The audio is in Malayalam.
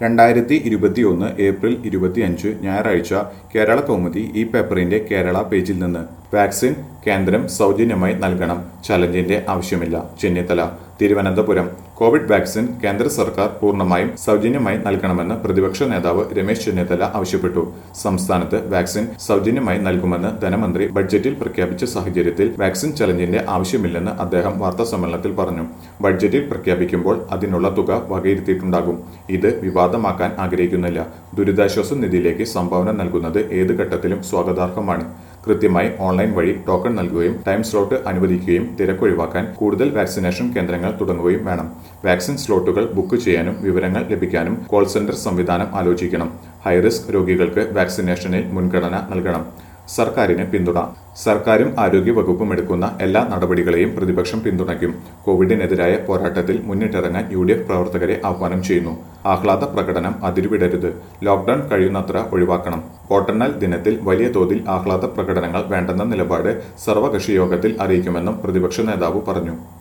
രണ്ടായിരത്തി ഇരുപത്തിയൊന്ന് ഏപ്രിൽ ഇരുപത്തിയഞ്ച് ഞായറാഴ്ച കേരള കൗമുദി ഈ പേപ്പറിന്റെ കേരള പേജിൽ നിന്ന് വാക്സിൻ കേന്ദ്രം സൗജന്യമായി നൽകണം ചലഞ്ചിന്റെ ആവശ്യമില്ല ചെന്നിത്തല തിരുവനന്തപുരം കോവിഡ് വാക്സിൻ കേന്ദ്ര സർക്കാർ പൂർണ്ണമായും സൗജന്യമായി നൽകണമെന്ന് പ്രതിപക്ഷ നേതാവ് രമേശ് ചെന്നിത്തല ആവശ്യപ്പെട്ടു സംസ്ഥാനത്ത് വാക്സിൻ സൗജന്യമായി നൽകുമെന്ന് ധനമന്ത്രി ബഡ്ജറ്റിൽ പ്രഖ്യാപിച്ച സാഹചര്യത്തിൽ വാക്സിൻ ചലഞ്ചിന്റെ ആവശ്യമില്ലെന്ന് അദ്ദേഹം വാർത്താസമ്മേളനത്തിൽ പറഞ്ഞു ബഡ്ജറ്റിൽ പ്രഖ്യാപിക്കുമ്പോൾ അതിനുള്ള തുക വകയിരുത്തിയിട്ടുണ്ടാകും ഇത് വിവാദമാക്കാൻ ആഗ്രഹിക്കുന്നില്ല ദുരിതാശ്വാസ നിധിയിലേക്ക് സംഭാവന നൽകുന്നത് ഏത് ഘട്ടത്തിലും സ്വാഗതാർഹമാണ് കൃത്യമായി ഓൺലൈൻ വഴി ടോക്കൺ നൽകുകയും ടൈം സ്ലോട്ട് അനുവദിക്കുകയും തിരക്കൊഴിവാക്കാൻ കൂടുതൽ വാക്സിനേഷൻ കേന്ദ്രങ്ങൾ തുടങ്ങുകയും വേണം വാക്സിൻ സ്ലോട്ടുകൾ ബുക്ക് ചെയ്യാനും വിവരങ്ങൾ ലഭിക്കാനും കോൾ സെന്റർ സംവിധാനം ആലോചിക്കണം ഹൈറിസ്ക് രോഗികൾക്ക് വാക്സിനേഷനിൽ മുൻഗണന നൽകണം സർക്കാരിന് പിന്തുണ സർക്കാരും ആരോഗ്യ വകുപ്പും എടുക്കുന്ന എല്ലാ നടപടികളെയും പ്രതിപക്ഷം പിന്തുണയ്ക്കും കോവിഡിനെതിരായ പോരാട്ടത്തിൽ മുന്നിട്ടിറങ്ങാൻ യു ഡി എഫ് പ്രവർത്തകരെ ആഹ്വാനം ചെയ്യുന്നു ആഹ്ലാദ പ്രകടനം അതിരുവിടരുത് ലോക്ഡൌൺ കഴിയുന്നത്ര ഒഴിവാക്കണം വോട്ടെണ്ണൽ ദിനത്തിൽ വലിയ തോതിൽ ആഹ്ലാദ പ്രകടനങ്ങൾ വേണ്ടെന്ന നിലപാട് സർവകക്ഷി യോഗത്തിൽ അറിയിക്കുമെന്നും പ്രതിപക്ഷ നേതാവ് പറഞ്ഞു